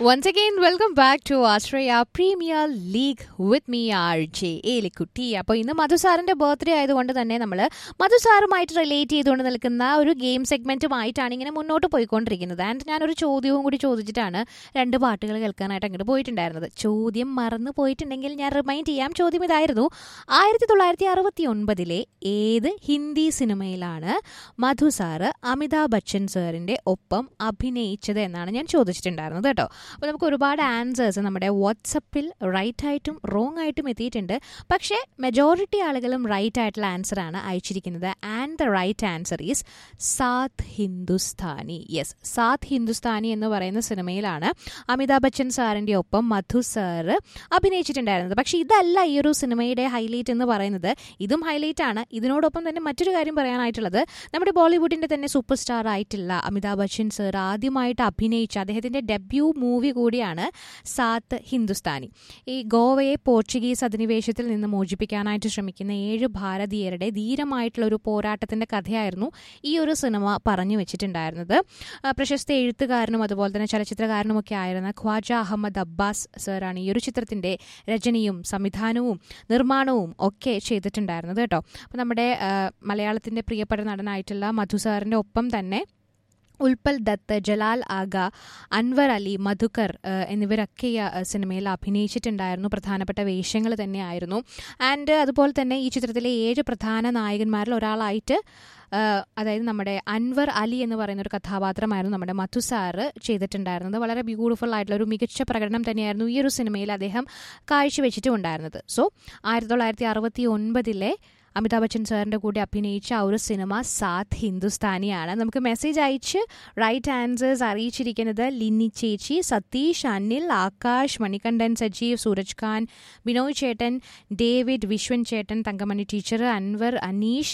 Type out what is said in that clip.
Once again, welcome back to Australia Premier League with me, RJ Elikutty അപ്പോൾ ഇന്ന് മധു സാറിന്റെ birthday ആയതുകൊണ്ട് തന്നെ നമ്മൾ മധു സാറുമായിട്ട് റിലേറ്റ് ചെയ്തുകൊണ്ട് നിൽക്കുന്ന ഒരു ഗെയിം സെഗ്മെന്റുമായിട്ടാണ് ഇങ്ങനെ മുന്നോട്ട് പോയിക്കൊണ്ടിരിക്കുന്നത് ആൻഡ് ഞാനൊരു ചോദ്യവും കൂടി ചോദിച്ചിട്ടാണ് രണ്ട് പാട്ടുകൾ കേൾക്കാനായിട്ട് അങ്ങോട്ട് പോയിട്ടുണ്ടായിരുന്നത് ചോദ്യം മറന്നു പോയിട്ടുണ്ടെങ്കിൽ ഞാൻ റിമൈൻഡ് ചെയ്യാം ചോദ്യം ഇതായിരുന്നു ആയിരത്തി തൊള്ളായിരത്തി അറുപത്തി ഒൻപതിലെ ഏത് ഹിന്ദി സിനിമയിലാണ് മധു സാറ് അമിതാഭ് ബച്ചൻ സാറിന്റെ ഒപ്പം അഭിനയിച്ചത് എന്നാണ് ഞാൻ ചോദിച്ചിട്ടുണ്ടായിരുന്നത് കേട്ടോ അപ്പോൾ നമുക്ക് ഒരുപാട് ആൻസേഴ്സ് നമ്മുടെ വാട്സപ്പിൽ റൈറ്റ് ആയിട്ടും റോങ് ആയിട്ടും എത്തിയിട്ടുണ്ട് പക്ഷേ മെജോറിറ്റി ആളുകളും റൈറ്റ് ആയിട്ടുള്ള ആൻസറാണ് അയച്ചിരിക്കുന്നത് and the right answer is Saat Hindustani yes Saat Hindustani എന്ന് പറയുന്ന സിനിമയിലാണ് അമിതാഭ് ബച്ചൻ സാറിൻ്റെ ഒപ്പം മധു സാറ് അഭിനയിച്ചിട്ടുണ്ടായിരുന്നത് പക്ഷേ ഇതല്ല ഈ ഒരു സിനിമയുടെ ഹൈലൈറ്റ് എന്ന് പറയുന്നത് ഇതും ഹൈലൈറ്റ് ആണ് ഇതിനോടൊപ്പം തന്നെ മറ്റൊരു കാര്യം പറയാനായിട്ടുള്ളത് നമ്മുടെ ബോളിവുഡിൻ്റെ തന്നെ സൂപ്പർ സ്റ്റാർ ആയിട്ടുള്ള അമിതാഭ് ബച്ചൻ സാർ ആദ്യമായിട്ട് അഭിനയിച്ച അദ്ദേഹത്തിൻ്റെ ഡെബ്യൂ മൂവി കൂടിയാണ് സാത്ത് ഹിന്ദുസ്ഥാനി ഈ ഗോവയെ പോർച്ചുഗീസ് അധിനിവേശത്തിൽ നിന്ന് മോചിപ്പിക്കാനായിട്ട് ശ്രമിക്കുന്ന ഏഴ് ഭാരതീയരുടെ ധീരമായിട്ടുള്ള ഒരു പോരാട്ടത്തിൻ്റെ കഥയായിരുന്നു ഈ ഒരു സിനിമ പറഞ്ഞു വെച്ചിട്ടുണ്ടായിരുന്നത് ആ, പ്രശസ്ത എഴുത്തുകാരനും അതുപോലെ തന്നെ ചലച്ചിത്രകാരനുമൊക്കെ ആയിരുന്ന ഖ്വാജ അഹമ്മദ് അബ്ബാസ് സാറാണ് ഈ ഒരു ചിത്രത്തിൻ്റെ രചനയും സംവിധാനവും നിർമ്മാണവും ഒക്കെ ചെയ്തിട്ടുണ്ടായിരുന്നത് കേട്ടോ അപ്പോൾ നമ്മുടെ ആ, മലയാളത്തിൻ്റെ പ്രിയപ്പെട്ട നടനായിട്ടുള്ള മധു സാറിൻ്റെ ഒപ്പം തന്നെ ഉൽപ്പൽ ദത്ത് ജലാൽ ആഗ അൻവർ അലി മധുക്കർ ആ, എന്നിവരൊക്കെ ഈ ആ, സിനിമയിൽ അഭിനയിച്ചിട്ടുണ്ടായിരുന്നു പ്രധാനപ്പെട്ട വേഷങ്ങൾ തന്നെയായിരുന്നു ആൻഡ് അതുപോലെ തന്നെ ഈ ചിത്രത്തിലെ ഏഴ് പ്രധാന നായകന്മാരിൽ ഒരാളായിട്ട് ആ, അതായത് നമ്മുടെ അൻവർ അലി എന്ന് പറയുന്ന ഒരു കഥാപാത്രമായിരുന്നു നമ്മുടെ മധു സാറ് ചെയ്തിട്ടുണ്ടായിരുന്നത് വളരെ ബ്യൂട്ടിഫുൾ ആയിട്ടുള്ള ഒരു മികച്ച പ്രകടനം തന്നെയായിരുന്നു ഈ ഒരു സിനിമയിൽ അദ്ദേഹം കാഴ്ചവെച്ചിട്ടും ഉണ്ടായിരുന്നത് സോ ആയിരത്തി തൊള്ളായിരത്തി അറുപത്തി ഒൻപതിലെ അമിതാഭ് ബച്ചൻ സാറിൻ്റെ കൂടെ അഭിനയിച്ച ആ ഒരു സിനിമ സാത്ത് ഹിന്ദുസ്ഥാനിയാണ് നമുക്ക് മെസ്സേജ് അയച്ച് റൈറ്റ് ആൻസേഴ്സ് അറിയിച്ചിരിക്കുന്നത് ലിന്നി ചേച്ചി സതീഷ് അനിൽ ആകാശ് മണികണ്ഠൻ സജീവ് സൂരജ് ഖാൻ ബിനോയ് ചേട്ടൻ ഡേവിഡ് വിശ്വൻ ചേട്ടൻ തങ്കമണി ടീച്ചർ അൻവർ അനീഷ്